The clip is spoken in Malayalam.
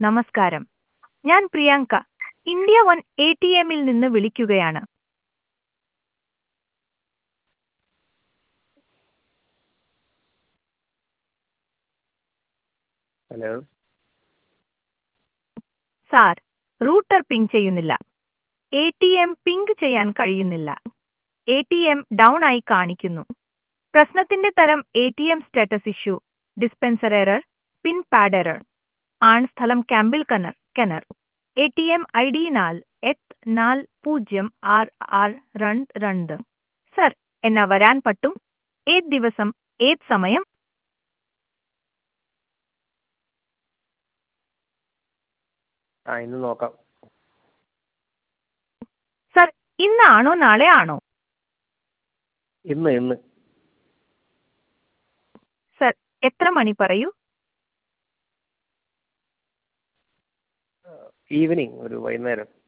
നമസ്കാരം ഞാൻ Priyanka India one A T എമ്മിൽ നിന്ന് വിളിക്കുകയാണ് ഹലോ സാർ റൂട്ടർ പിങ് ചെയ്യുന്നില്ല എ ടി എം പിങ്ക് ചെയ്യാൻ കഴിയുന്നില്ല എ ടി എം ഡൗൺ ആയി കാണിക്കുന്നു പ്രശ്നത്തിന്റെ തരം A T M status issue dispenser error pin pad error ആണ് സ്ഥലം ക്യാമ്പിൽ കനർ കെനർ A T M I D നാൽ എട്ട് നാല് പൂജ്യം ആറ് ആറ് രണ്ട് രണ്ട് സർ എന്നാ വരാൻ പറ്റും ഏത് ദിവസം ഏത് സമയം ആ ഇന്ന് നോക്കാം സർ ഇന്നാണോ നാളെ ആണോ ഇന്ന് ഇന്ന് സർ എത്ര മണി പറയൂ ഈവനിങ് ഒരു വൈകുന്നേരം